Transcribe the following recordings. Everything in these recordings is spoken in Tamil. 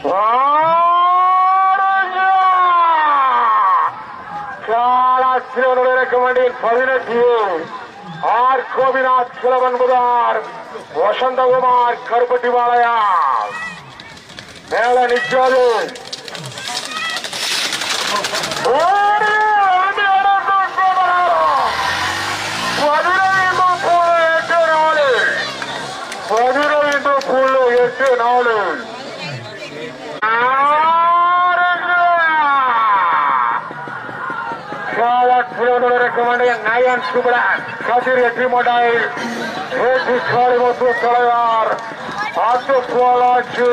கமாண்டியின் பதினெட்டு ஆர் கோபிநாத் கிழவன் புதார் வசந்தகுமார் கருப்பட்டி பாளையா மேல நிற்காது ஓடி வந்து இடத்தில் போகிறார். பதினைந்து புள்ளி எட்டு நாலு பதினைந்து புள்ளி எட்டு நாலு நயன் சுப்ராஜ் கதிர் வெற்றி மொடாயில் ஏற்றி காளிமுத்து தலைவர் ஆட்டு போலாச்சு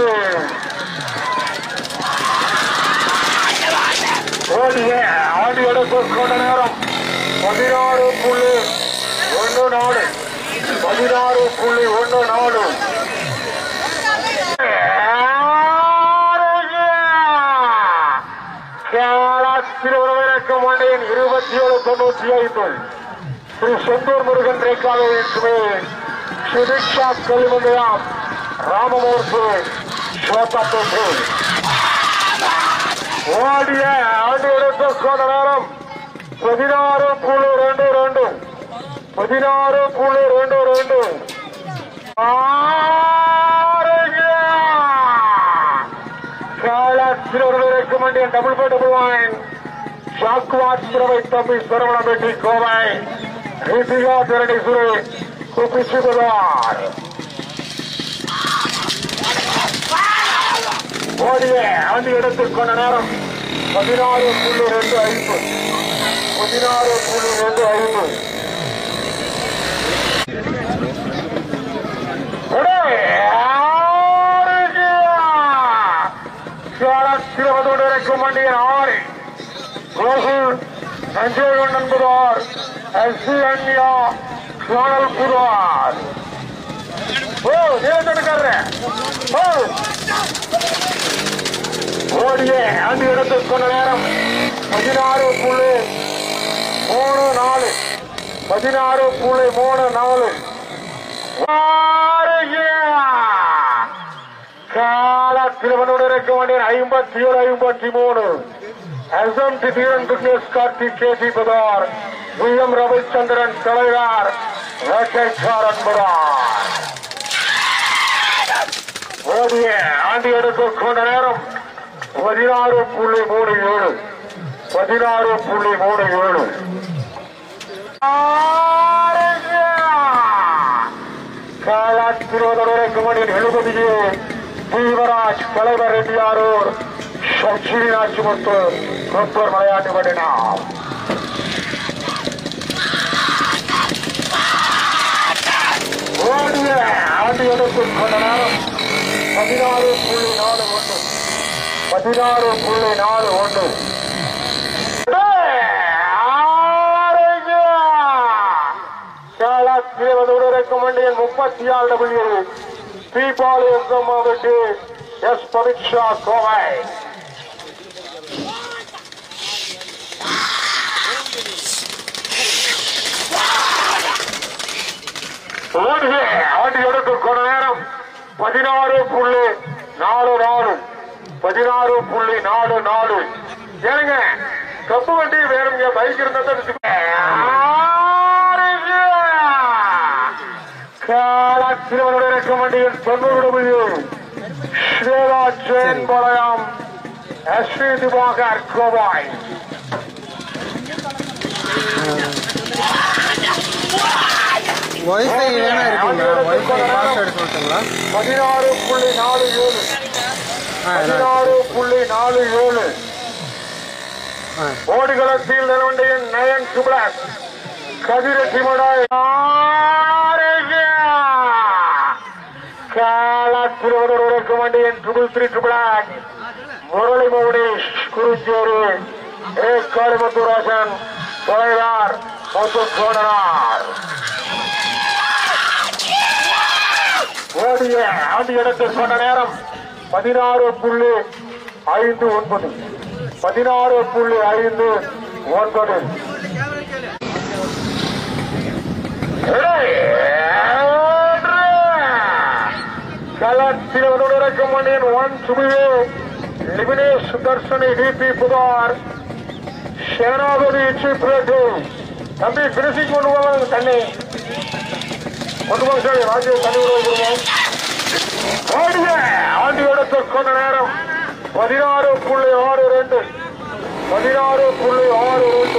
ஓடிய ஆடி எடுத்து கொண்ட நேரம் பதினாறு புள்ளி ஒன்று நாலு பதினாறு புள்ளி ஒன்று நாலு திருவரவிறக்க மண்டையின் இருபத்தி ஏழு தொண்ணூற்றி ஐந்து ஸ்ரீ செந்தூர் முருகன் ரேகாவை சுதீக்ஷா கலிமந்தயாம் ராமமூர்த்தி சோத்தாத்தோப்பு ஓடிய ஆண்டு எடுத்து கொண்ட நேரம் பதினாறு புள்ளி ரெண்டு ரெண்டு பதினாறு புள்ளி ரெண்டு ரெண்டு காலாசிரியர்களுக்கு மண்டிய டபுள் பை டபுள் ஒன் சாக்குவாட் சிறவை தம்பி சரவண பெட்டி கோவை ரிசிகா திரடி சுரு குப்பிச்சுகிறார் ஓடிய ஆண்டு எடுத்துக் கொண்ட நேரம் பதினாறு புள்ளி ரெண்டு ஐந்து பதினாறு புள்ளி ரெண்டு ஐந்து சிறவதோடு மண்டியன் ஆறு கோகு சஞ்சயகன் என்பதார் எஸ் சி அன்யா சோனல் புதுவார் ஓ தேர்ந்தெடுக்கார ஓ ஓடிய ஆண்டு எடுத்துக் கொண்ட நேரம் பதினாறு புள்ளி மூணு நாலு பதினாறு புள்ளி மூணு நாலு கால திருவனோடு இருக்க வேண்டிய ஐம்பத்தி ஏழு ஐம்பத்தி மூணு எஸ்எம்டி தீரன் பிக்னேஷ் கார்த்திக் கேசி பதார் வி எம் ரவிச்சந்திரன் தலைவர் வேட்டைக்கார் என்பதார் ஓடிய ஆண்டி எடுத்து கொண்ட நேரம் பதினாறு புள்ளி மூணு ஏழு பதினாறு புள்ளி மூணு ஏழு காலாத்திரோதரமணியின் எழுபதியே தீவராஜ் தலைவர் ரெட்டியாரூர் சச்சினாச்சிமுத்து கொப்பர் விளையாட்டு பட்டினார் ஓடிய ஆண்டு எடுக்கும் கொண்ட நேரம் பதினாறு புள்ளி நாலு ஒன்று பதினாறு புள்ளி நாலு ஒன்று மண்டியன் முப்பத்தி ஆறு டபிள்யூ தீபாவளி மாவட்டு எஸ் பரீட்சா கோவை ஓடுக ஆண்டு எடுத்து கொண்ட நேரம் பதினாறு புள்ளி நாலு நாலு பதினாறு புள்ளி நாலு நாலு ஏனுங்க கப்பு வண்டி வேணுங்க பைக் இருந்தா காலாத்திரவனுடைய ரெக்கமெண்டியின் தொண்ணூறு டபிள்யூ ஸ்ரீலா ஜெயின் பாளையம் எஸ்வி திவாகர் கோவாய் ஒய்ஃபை வேணா இருக்குங்களா ஒய்ஃபை பாஸ்வேர்டு சொல்லட்டுங்களா பதினாறு புள்ளி நாலு ஏழு ஆ நான் பதினாறு புள்ளி நாலு ஏழு ஆ ஓடுகளத்தில் நிலவண்டையின் நயன் சுப்ளாக் கதிரட்டி மடாய் காலாத்திருவதற்கு வண்டியின் ட்ரிபிள் த்ரீ ட்ரிபிளாக் முரளி மௌனேஷ் குறிஞ்சேரி ஏ காளிமுத்துராசன் தலைவர் முத்து சோழனார் ஓடிய ஆண்டு எடுத்து சொன்ன நேரம் பதினாறு புள்ளி ஐந்து ஒன்பது பதினாறு புள்ளி ஐந்து ஒன்பது களத்தில் காலத்தில் இறக்கும் மணியன் ஒன் சுமிவே லிபினேஷ் தர்ஷனி டிபி புகார் சேனாபதி சீப்ரேட்டு தம்பி பினிஷிங் கொண்டு போவாங்க தண்ணி கொண்டு போக சார் ராஜ்ய தண்ணி விடுவோம் ஓடிய ஆண்டு எடுத்த கொஞ்ச நேரம் பதினாறு புள்ளி ஆறு ரெண்டு பதினாறு புள்ளி ஆறு ரெண்டு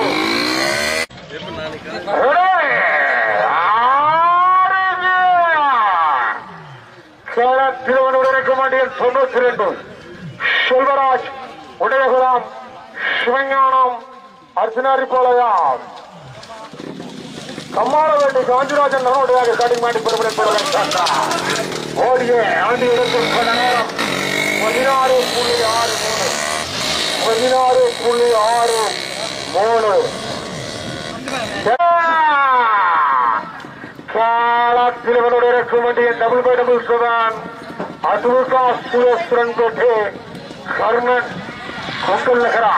திருவண்ணூர் தொண்ணூத்தி ரெண்டு செல்வராஜ் உதயகுலாம் சிவஞானம் அர்ச்சனாரி போலயாம் கம்மாளவேட்டி காஞ்சிராஜன் நலனுடையாக ஸ்டார்டிங் மாட்டி பெருமைப்படுவதன் ஓடிய ஆண்டு இடத்தில் கொஞ்ச நேரம் பதினாறு புள்ளி ஆறு மூணு பதினாறு புள்ளி ஆறு மூணு காலத்தில் இவனுடைய இருக்கும் வேண்டிய டபுள் பை டபுள் சுதான் அதுவுக்கா சுரேஸ்வரன் கோட்டை கர்ணன் கொங்கல் நகரா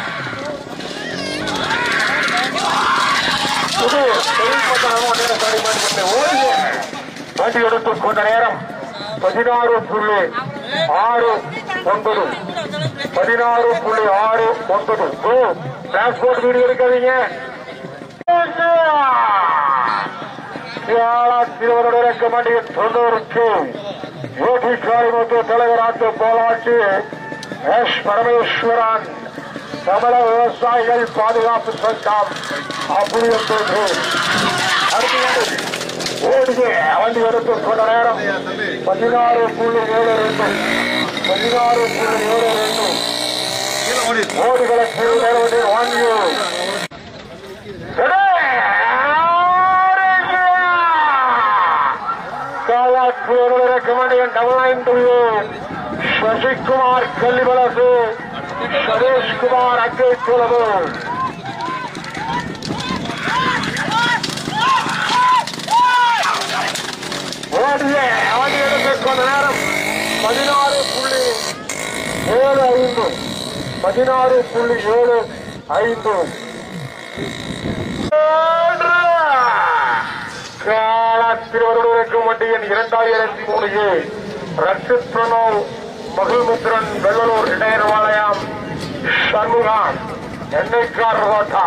புது தொழில்நுட்பம் நேரம் சாடி மாட்டி ஓடிய வண்டி எடுத்து கொண்ட நேரம் பதினாறு புள்ளி ஆறு ஒன்பது பதினாறு புள்ளி ஆறு ஒன்பது ஓ டிரான்ஸ்போர்ட் வீடியோ எடுக்காதீங்க திருவருடைய கமாண்டியின் தொண்ணூறுக்கு யோகி காரிமுத்து தலைவராட்டு போலாட்சி எஸ் பரமேஸ்வரன் தமிழ விவசாயிகள் பாதுகாப்பு சங்கம் அப்படி என்று அடுத்து ஓடிய வண்டி எடுத்து கொண்ட நேரம் பதினாறு புள்ளி ஏழு ரெண்டு பதினாறு புள்ளி ஏழு ரெண்டு ஓடுகளை கீழே வாங்கி கமாண்டியன் டபுள் நைன் டபிள்யூ சசிகுமார் கல்லிவலசு சதீஷ்குமார் அக்கை சுலபு ஓடிய ஆடி எடுத்து கொஞ்ச நேரம் பதினாறு புள்ளி ஏழு ஐந்து பதினாறு புள்ளி ஏழு ஐந்து திருவருடைய வண்டியின் இரண்டாயிரத்தி மூணு ஏ ரட்சித் பிரணவ் மகிழ்முத்திரன் வெள்ளலூர் இடையர்வாளையம் சண்முகம் எண்ணெய்க்கார் ரோட்டா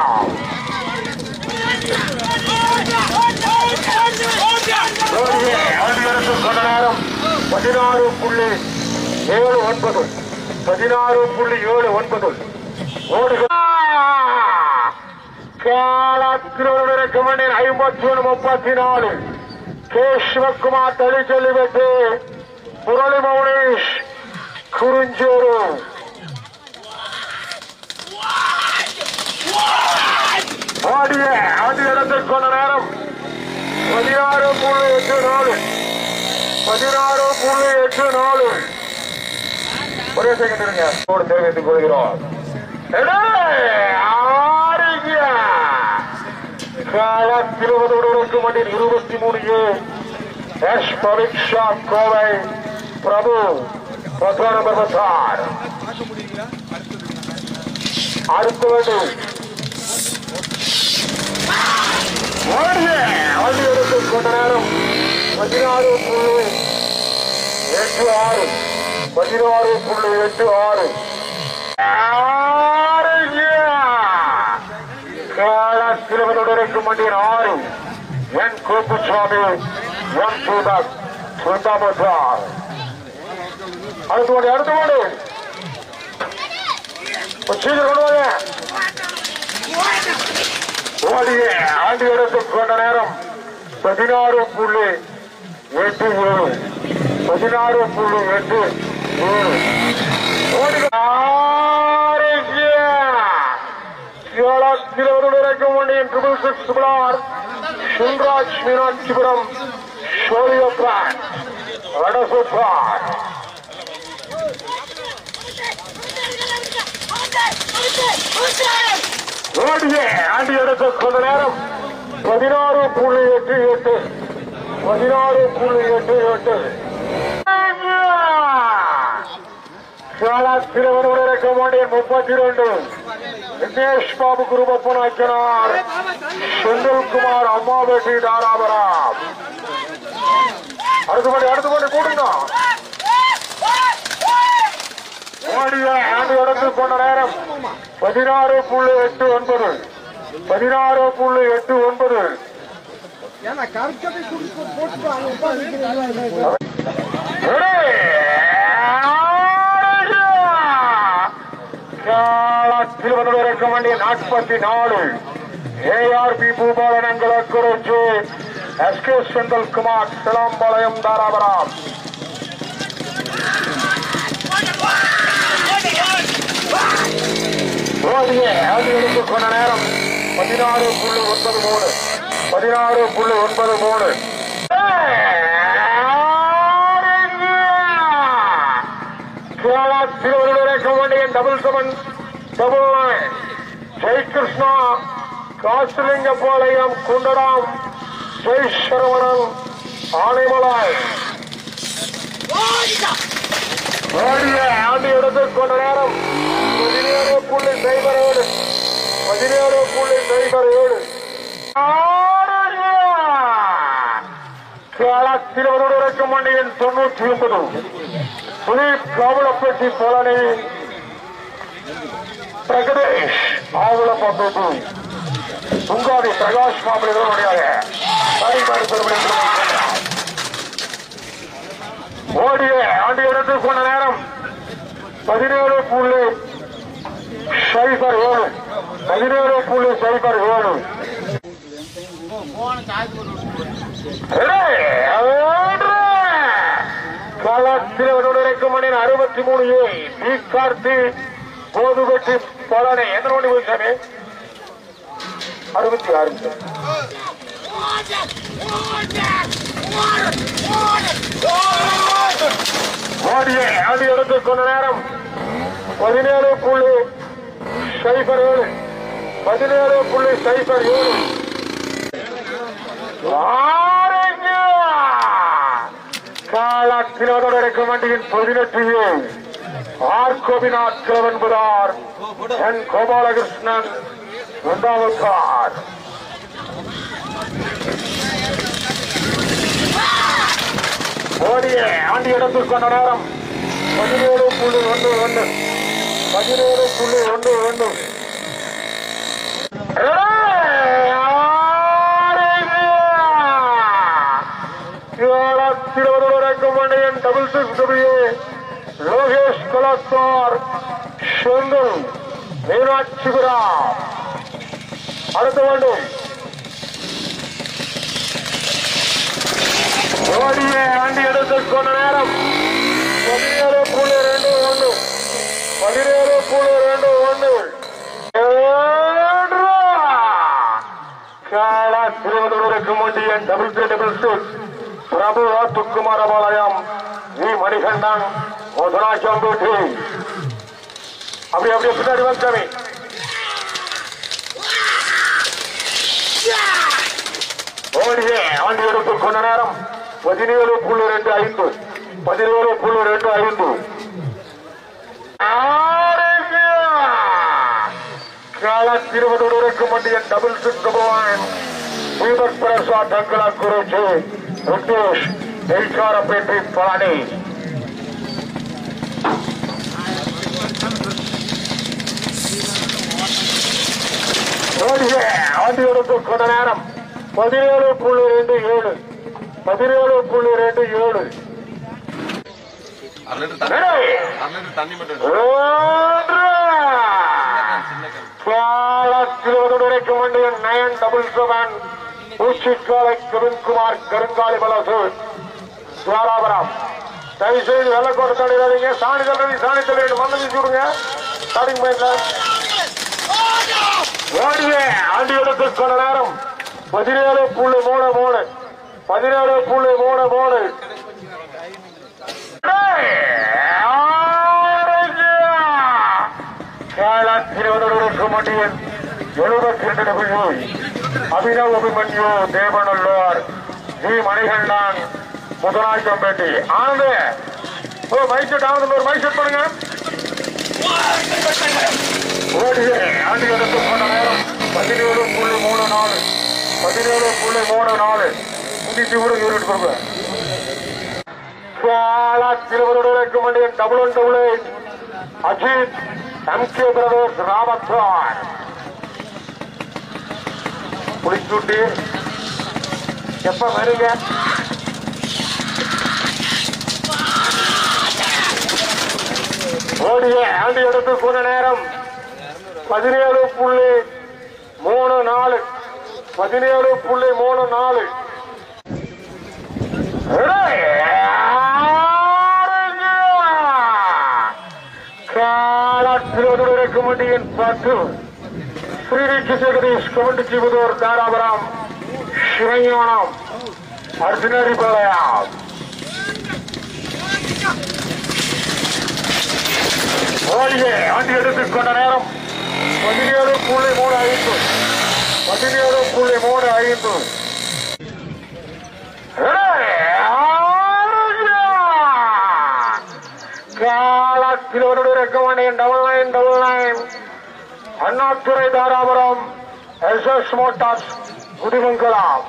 ஆண்டியரசு கொண்ட நேரம் பதினாறு புள்ளி ஏழு ஒன்பது பதினாறு புள்ளி ஏழு ஒன்பது காலத்தினுடைய கமண்டின் ஐம்பத்தி ஒன்று முப்பத்தி நாலு கே சிவகுமார் தள்ளி சொல்லி வைத்து முரளி மௌனேஷ் குறிஞ்சூரு ஆடிய ஆடி இடத்தில் கொண்ட நேரம் பதினாறு புள்ளி எட்டு நாலு பதினாறு புள்ளி எட்டு நாலு ஒரே செகண்ட் இருங்க போடு தெரிவித்துக் கொள்கிறோம் காலத்திருவதோடு மண்டில் இருபத்தி மூணு ஏ எஸ் பரீட்சா கோவை பிரபு பிரதான பிரபசார் அடுத்த வேண்டும் ஓடிய வண்டி எடுத்து கொண்ட நேரம் பதினாறு புள்ளி எட்டு ஆறு பதினாறு புள்ளி எட்டு ஆறு காலத்திலுவதற்கு மண்டியின் ஆறு என் கோப்புசாமி என் சூதாஸ் சுந்தாபத்தார் அடுத்து ஓடி அடுத்து ஓடி சீக்கிரம் கொண்டு வாங்க ஓடிய ஆண்டு எடுத்து கொண்ட நேரம் பதினாறு புள்ளி எட்டு ஏழு பதினாறு புள்ளி எட்டு ஏழு இருபதுக்கும் வண்டியின் ட்ரிபிள் சிக்ஸ் பிளார் சின்ராஜ் மீனாட்சிபுரம் சோழியப்பான் வடசுப்பான் ஓடிய ஆண்டி எடுத்த கொஞ்ச நேரம் பதினாறு புள்ளி எட்டு எட்டு பதினாறு புள்ளி எட்டு எட்டு திருவனூர் கமாண்டியன் முப்பத்தி ரெண்டு விக்னேஷ் பாபு குருபப்பனாக்கினார் செந்தில்குமார் அம்மாபேட்டி தாராபுரம் அடுத்தபடி அடுத்தபடி கூடுங்க ஓடிய ஆண்டு இடத்தில் கொண்ட நேரம் பதினாறு புள்ளி எட்டு ஒன்பது பதினாறு புள்ளி எட்டு ஒன்பது ஏன்னா கரெக்டாக போட்டு அங்கே உட்காந்து திருவனந்தபுரம் வேண்டிய நாற்பத்தி நாலு ஏஆர்பி பூபாலனங்கள குறிச்சி எஸ் கே செந்தில்குமார் சிலாம்பாளையம் தாராபுரம் ஓடிய ஆதிகளுக்கு கொண்ட நேரம் பதினாறு புள்ளி ஒன்பது மூணு பதினாறு புள்ளி ஒன்பது மூணு கேரளா திருவள்ளுவர் வேண்டிய double seven double nine Jai Krishna Kasilingapalayam Kundadam Jai Saravanan Anaimalai ஓடிய ஆண்டு இடத்தில் கொண்ட நேரம் பதினேழு புள்ளி சைபர் ஏழு பதினேழு புள்ளி சைபர் ஏழு கேரளா திருவள்ளுவர் மண்டியின் தொண்ணூற்றி ஒன்பது சுதீப் காவலப்பட்டி பழனி பிரகதேஷ் ஆவலப்பட்டு சுங்காதி பிரகாஷ் மாப்பிள்ளைகளுடைய பரிமாறு பெருமை ஓடிய ஆண்டு இடத்தில் கொண்ட நேரம் பதினேழு புள்ளி சைபர் ஏழு பதினேழு புள்ளி சைபர் ஏழு களத்தில் மணி அறுபத்தி மூணு ஏ டி கார்த்தி கோதுகட்டி பழனி எத்தனை மணி போய் சாமி அறுபத்தி ஆறு ஓடிய ஆடி எடுத்து கொண்ட நேரம் பதினேழு புள்ளி சைபர் ஏழு பதினேழு புள்ளி சைபர் ஏழு காலத்தினோடு இருக்கும் வண்டியின் பதினெட்டு ஆர் கோபிநாத் கிழவன்பதார் என் கோபாலகிருஷ்ணன் இரண்டாவதார் ஓடிய ஆண்டி இடத்தில் கொண்ட நேரம் பதினேழு புள்ளி ஒன்று ஒன்று பதினேழு புள்ளி ஒன்று ஒன்று திருவள்ளுவரக்கம் மண்டையன் டபுள் சிக்ஸ் டபிள்யூ லோகேஷ் கலாஸ்தார் செந்தில் மீனாட்சிபுரா அடுத்த வேண்டும் ஓடிய ஆண்டி இடத்தில் கொண்ட நேரம் பதினேழு புள்ளி ரெண்டு ஒன்று பதினேழு புள்ளி ரெண்டு ஒன்று காலா திருவள்ளுவருக்கு முண்டியன் double three double six Prabhu துக்குமாரபாளையம் வி மணிகண்டன் முதலாச்சம்பூட்டி அப்படி அப்படியே பின்னாடி வந்தாமி ஓடிய ஆண்டி எடுத்து கொண்ட நேரம் பதினேழு புள்ளி ரெண்டு ஐந்து பதினேழு புள்ளி ரெண்டு ஐந்து கால திருவதூருக்கு மண்டிய டபுள் சிக்ஸ் பகவான் தீபக் பிரசாத் அங்கலா குறிச்சி முத்தேஷ் எல்காரப்பேட்டை பழனி ஓடிய ஆண்டி எடுத்து கொண்ட நேரம் பதினேழு புள்ளி ரெண்டு ஏழு பதினேழு புள்ளி ரெண்டு ஏழு அரை லிட்டர் தண்ணி ரெடி. அரை லிட்டர் தண்ணி மட்டும் மூன்று. காலத்திற்கு வேண்டிய நயன் டபுள் செவன் ஊசிக்காலை கவின்குமார் கருங்காலி பலசு துவாராபுரம் தயவு செய்து வெள்ள கோட்டை தடையாதீங்க சாணி தள்ளி சாணி தள்ளி மண்ணு வீசி விடுங்க ஸ்டார்டிங் பாயிண்ட்ல ஓடிய ஆண்டி இடத்துக்கு கொண்ட நேரம் பதினேழு புள்ளி மூணு மூணு பதினேழு புள்ளி மூணு மூணு திருவனூருக்கு மண்டியன் எழுபத்தி ரெண்டு டபிள்யூ அபினவ் அபிமன்யு தேவநல்லூர் ஜி மணிகண்டான் முதலாய்க்கம்பேட்டி ஆனந்து ஓ மைசெட் ஆனந்த் ஒரு மைசெட் பண்ணுங்க ஓடிய ஆண்டி எடுத்து போன நேரம் பதினேழு புள்ளி மூணு நாலு பதினேழு புள்ளி மூணு நாலு முடிச்சு கூட யூனிட் கொடுங்க காலத்தில் வருவதற்கு மண்டியன் double one double eight Ajith MK brothers ராமத்வார் புளிச்சூட்டி எப்ப வருங்க ஓடிய ஆண்டு எடுத்து கொண்ட நேரம் பதினேழு புள்ளி மூணு நாலு பதினேழு புள்ளி மூணு நாலு காலத்திலொரு கமிட்டியின் பத்து ஸ்ரீரிக்கு ஜெகதீஷ் கமிட்டி செய்வதோர் தாராபுரம் சிவஞானம் அர்ஜுனரி பாளையம் ஓடியே ஆண்டி எடுத்துக் கொண்ட நேரம் பதினேழு புள்ளி மூணு ஐந்து பதினேழு புள்ளி மூணு ஐந்து காலத்தில் ஒரு recommend double nine double nine Annadurai Dharapuram S S motors Kudimangalam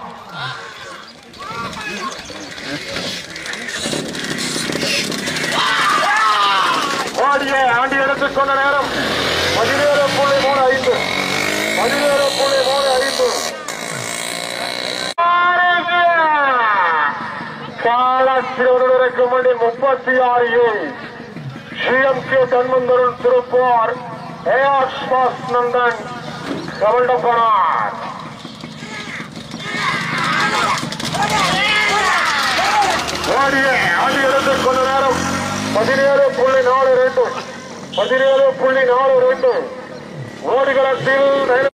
ஓடிய ஆண்டி எடுத்துக் கொண்ட நேரம் பதினேழு புள்ளி மூணு ஐந்து பதினேழு புள்ளி மூணு ஐந்து காலத்திற்கு மணி முப்பத்தி ஆறு ஏழு சிஎம்கே தன்மந்தருள் திருப்பூர் ஏஆர் ஸ்வாஸ் நந்தன் கவண்டப்பனார் ஓடிய ஆடி எடுத்துக் கொண்ட நேரம் பதினேழு புள்ளி நாலு ரெண்டு பதினேழு புள்ளி நாலு ரெண்டு ஓடுகளத்தில்